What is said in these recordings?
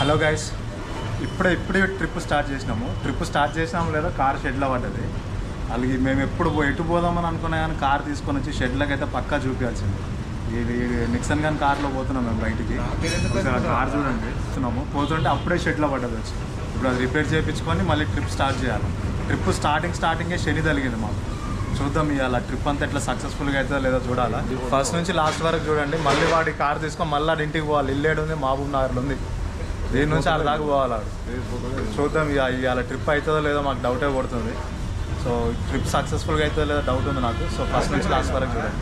Hello guys ఇప్పుడే ఇప్పుడే trip start చేసినాము ట్రిప్ స్టార్ట్ చేసినాము లేదా కార్ షెడ్లో పడ్డది అలాగే మేము ఎప్పుడు పో- ఎటు పోదామని అనుకున్నా కానీ కార్ తీసుకొని వచ్చి షెడ్లకు అయితే పక్కా చూపించాల్సింది ఇది ఇది నిక్సన్ గాని కార్లో పోతున్నాం మేము బయటికి ఒకసారి ఆ కార్ చూడండి వస్తున్నాము పోతుంటే అప్పుడే షెడ్లో పడ్డది వచ్చి ఇప్పుడు అది రిపేర్ చేయించుకొని మళ్ళీ ట్రిప్ స్టార్ట్ చేయాలి ట్రిప్ స్టార్టింగ్ స్టార్టింగే శని తగిలింది మాకు చూద్దాం ఇవాళ ట్రిప్ అంతా ఎట్లా సక్సెస్ఫుల్గా అవుతుందో లేదో చూడాలా ఫస్ట్ నుంచి లాస్ట్ వరకు చూడండి మళ్ళీ వాడి కార్ తీసుకొని మళ్ళీ వాడి ఇంటికి పోవాలి ఇల్లేడు ఉంది మహబూబ్ నగర్లో ఉంది దీని నుంచి ఆడ దాకా పోవాలి వాడు. చూద్దాం ఇక ఇవాళ ట్రిప్ అవుతుందో లేదో మాకు డౌటే కొడుతుంది సో ట్రిప్ సక్సెస్ఫుల్గా అవుతుందో లేదో డౌట్ ఉంది నాకు సో ఫస్ట్ నుంచి లాస్ట్ వరకు చూడండి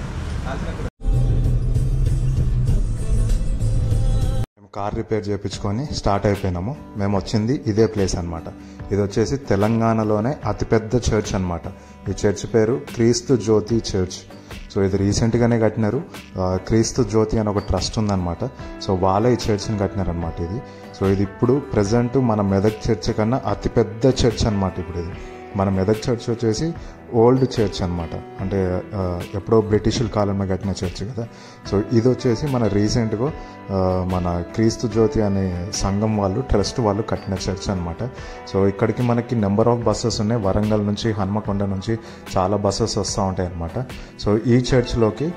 మేము కార్ రిపేర్ చేయించుకొని స్టార్ట్ అయిపోయినాము మేము వచ్చింది ఇదే ప్లేస్ అన్నమాట ఇది వచ్చేసి తెలంగాణలోనే అతిపెద్ద చర్చ్ అన్నమాట ఈ చర్చ్ పేరు క్రీస్తు జ్యోతి చర్చ్ సో ఇది రీసెంట్గానే కట్టినారు ఆ, క్రీస్తు జ్యోతి అని ఒక ట్రస్ట్ ఉందన్నమాట సో వాళ్ళే ఈ చర్చ్ని కట్టినారనమాట ఇది సో ఇది ఇప్పుడు ప్రజెంట్ మన మెదక్ చర్చ్ కన్నా అతిపెద్ద చర్చ్ అన్నమాట ఇప్పుడు ఇది మన మెదక్ చర్చ్ వచ్చేసి ఓల్డ్ చర్చ్ అనమాట అంటే ఆ, ఎప్పుడో బ్రిటిషుల కాలంలో కట్టిన చర్చ్ కదా సో ఇది వచ్చేసి మన రీసెంట్గా ఆ, మన క్రీస్తు జ్యోతి అనే సంఘం వాళ్ళు ట్రస్ట్ వాళ్ళు కట్టిన చర్చ్ అనమాట సో ఇక్కడికి మనకి నెంబర్ ఆఫ్ బస్సెస్ ఉన్నాయి వరంగల్ నుంచి హన్మకొండ నుంచి చాలా బస్సెస్ వస్తూ ఉంటాయి అనమాట సో ఈ చర్చ్లోకి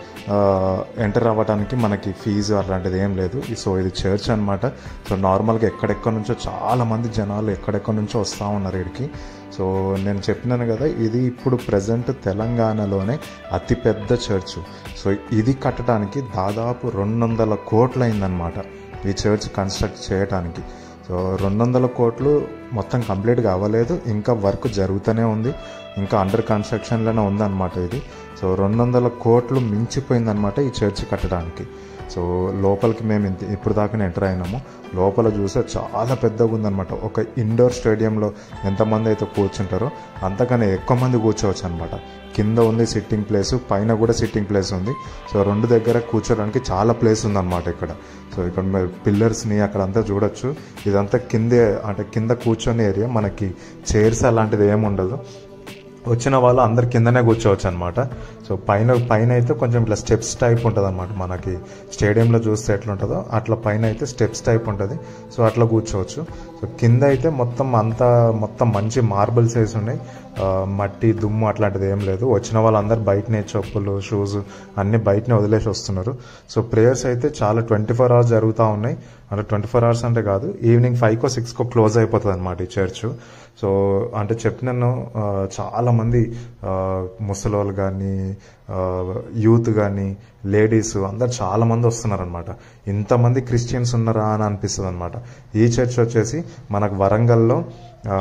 ఎంటర్ అవ్వడానికి మనకి ఫీజు అలాంటిది ఏం లేదు సో ఇది చర్చ్ అనమాట సో నార్మల్గా ఎక్కడెక్కడ నుంచో చాలా మంది జనాలు ఎక్కడెక్కడ నుంచో వస్తూ ఉన్నారు ఇక్కడికి సో నేను చెప్పినాను కదా ఇది ఇప్పుడు ప్రజెంట్ తెలంగాణలోనే అతిపెద్ద చర్చ్ సో ఇది కట్టడానికి దాదాపు రెండు వందల కోట్లు అయిందనమాట ఈ చర్చ్ కన్స్ట్రక్ట్ చేయడానికి సో రెండు వందల కోట్లు మొత్తం కంప్లీట్గా అవ్వలేదు ఇంకా వర్క్ జరుగుతూనే ఉంది ఇంకా అండర్ కన్స్ట్రక్షన్లోనే ఉందన్నమాట ఇది సో రెండు వందల కోట్లు మించిపోయిందనమాట ఈ చర్చ్ కట్టడానికి సో లోపలికి మేము ఇంత ఇప్పుడు దాకా ఎంటర్ అయినాము లోపల చూస్తే చాలా పెద్దగా ఉందన్నమాట ఒక ఇండోర్ స్టేడియంలో ఎంతమంది అయితే కూర్చుంటారో అంతకన్నా ఎక్కువ మంది కూర్చోవచ్చు అనమాట కింద ఉంది సిట్టింగ్ ప్లేస్ పైన కూడా సిట్టింగ్ ప్లేస్ ఉంది సో రెండు దగ్గర కూర్చోడానికి చాలా ప్లేస్ ఉందన్నమాట ఇక్కడ సో ఇక్కడ మీరు పిల్లర్స్ని అక్కడ అంతా చూడొచ్చు ఇదంతా కిందే అంటే కింద కూర్చొని ఏరియా మనకి చైర్స్ అలాంటిది ఏమి ఉండదు వచ్చిన వాళ్ళు అందరు కిందనే కూర్చోవచ్చు అనమాట సో పైన పైన అయితే కొంచెం ఇట్లా స్టెప్స్ టైప్ ఉంటుంది అనమాట మనకి స్టేడియంలో చూస్తే ఎట్లా ఉంటుందో అట్లా పైన అయితే స్టెప్స్ టైప్ ఉంటుంది సో అట్లా కూర్చోవచ్చు సో కింద అయితే మొత్తం అంతా మొత్తం మంచి మార్బుల్స్ వేసి ఉన్నాయి ఆ, మట్టి దుమ్ము అట్లాంటిది ఏం లేదు వచ్చిన వాళ్ళందరూ బయటనే చెప్పులు షూస్ అన్నీ బయటనే వదిలేసి వస్తున్నారు సో ప్రేయర్స్ అయితే చాలా ట్వంటీ ఫోర్ అవర్స్ జరుగుతూ ఉన్నాయి అంటే ట్వంటీ ఫోర్ అవర్స్ అంటే కాదు ఈవినింగ్ ఫైవ్కో సిక్స్కో క్లోజ్ అయిపోతుంది అనమాట ఈ చర్చ్ సో అంటే చెప్పినాను ఆ, చాలా మంది ఆ, ముసలోళ్ళు కానీ యూత్ కానీ లేడీస్ అందరు చాలా మంది వస్తున్నారు అనమాట ఇంతమంది క్రిస్టియన్స్ ఉన్నారా అని అనిపిస్తుంది అనమాట ఈ చర్చ్ వచ్చేసి మనకు వరంగల్లో ఆ,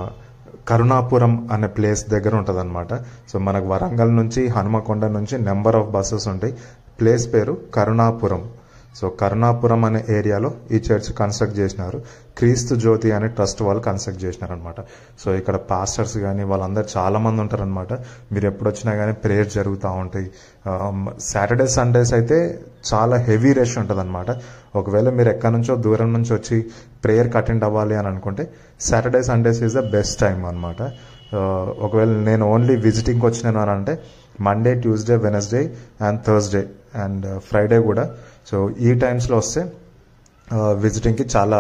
కరుణాపురం అనే ప్లేస్ దగ్గర ఉంటుంది అనమాట సో మనకు వరంగల్ నుంచి హనుమకొండ నుంచి నెంబర్ ఆఫ్ బస్సెస్ ఉంటాయి ప్లేస్ పేరు కరుణాపురం సో కరుణాపురం అనే ఏరియాలో ఈ చర్చ్ కన్స్ట్రక్ట్ చేసినారు క్రీస్తు జ్యోతి అనే ట్రస్ట్ వాళ్ళు కన్స్ట్రక్ట్ చేసినారు అనమాట సో ఇక్కడ పాస్టర్స్ కానీ వాళ్ళందరూ చాలా మంది ఉంటారనమాట మీరు ఎప్పుడు వచ్చినా కానీ ప్రేయర్ జరుగుతూ ఉంటాయి సాటర్డే సండేస్ అయితే చాలా హెవీ రష్ ఉంటుంది అనమాట ఒకవేళ మీరు ఎక్కడి నుంచో దూరం నుంచి వచ్చి ప్రేయర్కి అటెండ్ అవ్వాలి అని అనుకుంటే Saturday Sundays is the best time అనమాట ఒకవేళ నేను ఓన్లీ విజిటింగ్కి వచ్చినాను అని అంటే Monday Tuesday Wednesday and Thursday and Friday కూడా సో ఈ టైమ్స్లో వస్తే విజిటింగ్కి చాలా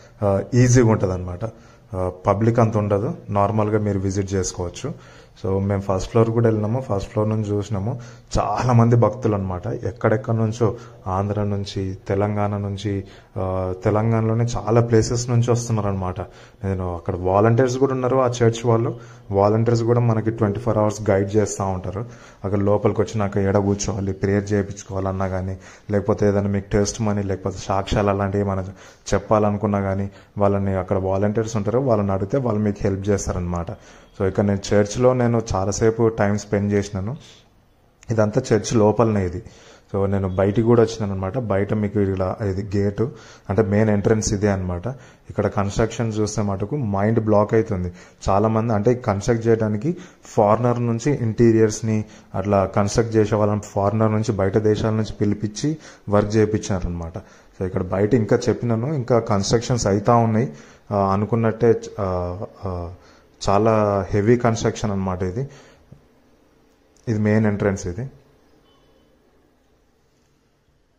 ఈజీగా ఉంటుంది అనమాట పబ్లిక్ అంత ఉండదు నార్మల్గా మీరు విజిట్ చేసుకోవచ్చు సో మేము ఫస్ట్ ఫ్లోర్ కూడా వెళ్ళినాము ఫస్ట్ ఫ్లోర్ నుంచి చూసినాము చాలా మంది భక్తులు అనమాట ఎక్కడెక్కడి నుంచో ఆంధ్ర నుంచి తెలంగాణ నుంచి ఆ, తెలంగాణలోనే చాలా ప్లేసెస్ నుంచి వస్తున్నారు అనమాట నేను అక్కడ వాలంటీర్స్ కూడా ఉన్నారు ఆ చర్చ్ వాళ్ళు వాలంటీర్స్ కూడా మనకి ట్వంటీ ఫోర్ అవర్స్ గైడ్ చేస్తూ ఉంటారు అక్కడ లోపలికి వచ్చినాక ఎడ కూర్చోవాలి ప్రేయర్ చేయించుకోవాలన్నా కానీ లేకపోతే ఏదైనా మీకు టెస్ట్ మనీ లేకపోతే సాక్ష్యాలు అలాంటివి మనం చెప్పాలనుకున్నా కానీ వాళ్ళని అక్కడ వాలంటీర్స్ ఉంటారు వాళ్ళని అడిగితే వాళ్ళు మీకు హెల్ప్ చేస్తారనమాట సో ఇక్కడ నేను చర్చ్లో నేను చాలాసేపు టైం స్పెండ్ చేసినాను ఇదంతా చర్చ్ లోపలనే ఇది సో నేను బయటికి కూడా వచ్చినాను అనమాట బయట మీకు ఇలా ఇది గేటు అంటే మెయిన్ ఎంట్రన్స్ ఇదే అనమాట ఇక్కడ కన్స్ట్రక్షన్ చూస్తే మటుకు మైండ్ బ్లాక్ అవుతుంది చాలా మంది అంటే కన్స్ట్రక్ట్ చేయడానికి ఫారినర్ నుంచి ఇంటీరియర్స్ ని అట్లా కన్స్ట్రక్ట్ చేసే వాళ్ళని ఫారినర్ నుంచి బయట దేశాల నుంచి పిలిపించి వర్క్ చేయించారనమాట సో ఇక్కడ బయట ఇంకా చెప్పినాను ఇంకా కన్స్ట్రక్షన్స్ అవుతా ఉన్నాయి ఆ, అనుకున్నట్టే ఆ, ఆ, చాలా హెవీ కన్స్ట్రక్షన్ అనమాట ఇది ఇది మెయిన్ ఎంట్రన్స్ ఇది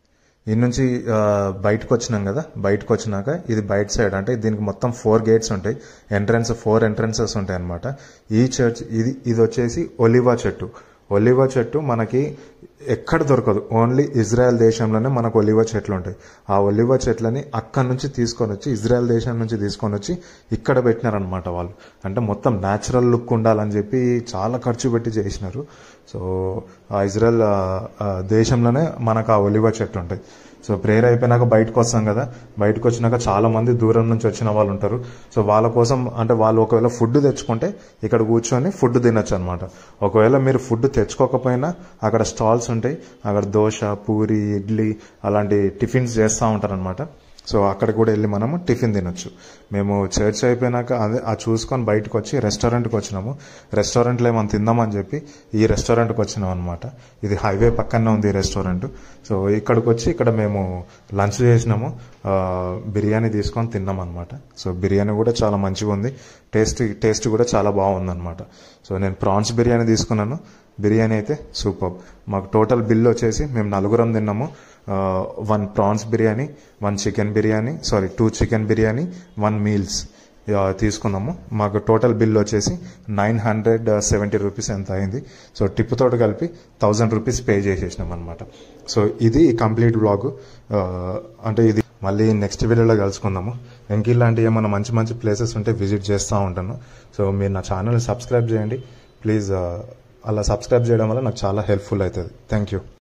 ఈ నుంచి ఆ, బయటకు వచ్చినాం కదా బయటకు వచ్చినాక ఇది బయట సైడ్ అంటే దీనికి మొత్తం ఫోర్ గేట్స్ ఉంటాయి ఎంట్రన్స్ ఫోర్ ఎంట్రన్సెస్ ఉంటాయి అనమాట ఈ చర్చ్ ఇది ఇది వచ్చేసి ఒలివా చెట్టు ఒలివ చెట్టు మనకి ఎక్కడ దొరకదు ఓన్లీ ఇజ్రాయెల్ దేశంలోనే మనకు ఒలివ చెట్లు ఉంటాయి ఆ ఒలివ చెట్లని అక్కడి నుంచి తీసుకొని వచ్చి ఇజ్రాయెల్ దేశం నుంచి తీసుకొని వచ్చి ఇక్కడ పెట్టినారనమాట వాళ్ళు అంటే మొత్తం న్యాచురల్ లుక్ ఉండాలని చెప్పి చాలా ఖర్చు పెట్టి చేసినారు సో ఆ ఇజ్రాయెల్ ఆ, ఆ దేశంలోనే మనకు ఆ ఒలివ చెట్లు ఉంటాయి సో ప్రేయర్ అయిపోయినాక బయటకు వస్తాం కదా బయటకు వచ్చినాక చాలా మంది దూరం నుంచి వచ్చిన వాళ్ళు ఉంటారు సో వాళ్ళ కోసం అంటే వాళ్ళు ఒకవేళ ఫుడ్ తెచ్చుకుంటే ఇక్కడ కూర్చొని ఫుడ్ తినొచ్చు అనమాట ఒకవేళ మీరు ఫుడ్ తెచ్చుకోకపోయినా అక్కడ స్టాల్స్ ఉంటాయి అక్కడ దోశ పూరి ఇడ్లీ అలాంటి టిఫిన్స్ చేస్తూ ఉంటారనమాట సో అక్కడ కూడా వెళ్ళి మనము టిఫిన్ తినొచ్చు మేము చర్చ్ అయిపోయినాక అదే ఆ చూసుకొని బయటకు వచ్చి రెస్టారెంట్కి వచ్చినాము రెస్టారెంట్లో ఏమైనా తిందామని చెప్పి ఈ రెస్టారెంట్కి వచ్చినాం అనమాట ఇది హైవే పక్కనే ఉంది ఈ రెస్టారెంట్ సో ఇక్కడికి వచ్చి ఇక్కడ మేము లంచ్ చేసినాము ఆ, బిర్యానీ తీసుకొని తిన్నాం అనమాట సో బిర్యానీ కూడా చాలా మంచిగా ఉంది టేస్ట్ టేస్ట్ కూడా చాలా బాగుంది అనమాట సో నేను ప్రాన్స్ బిర్యానీ తీసుకున్నాను బిర్యానీ అయితే సూపర్ మాకు టోటల్ బిల్ వచ్చేసి మేము నలుగురం తిన్నాము one prawns biryani one chicken biryani sorry two chicken biryani one meals తీసుకున్నాము మాకు టోటల్ బిల్ వచ్చేసి నైన్ హండ్రెడ్ సెవెంటీ రూపీస్ ఎంత అయింది సో టిప్ తోటి కలిపి థౌజండ్ రూపీస్ పే చేసేసినాం అనమాట సో ఇది కంప్లీట్ బ్లాగ్ అంటే ఇది మళ్ళీ నెక్స్ట్ వీడియోలో కలుసుకుందాము ఇంక ఇలాంటి ఏమైనా మంచి మంచి ప్లేసెస్ ఉంటే విజిట్ చేస్తూ ఉంటాను సో మీరు నా ఛానల్ సబ్స్క్రైబ్ చేయండి ప్లీజ్ అలా సబ్స్క్రైబ్ చేయడం వల్ల నాకు చాలా హెల్ప్ఫుల్ అవుతుంది థ్యాంక్ యూ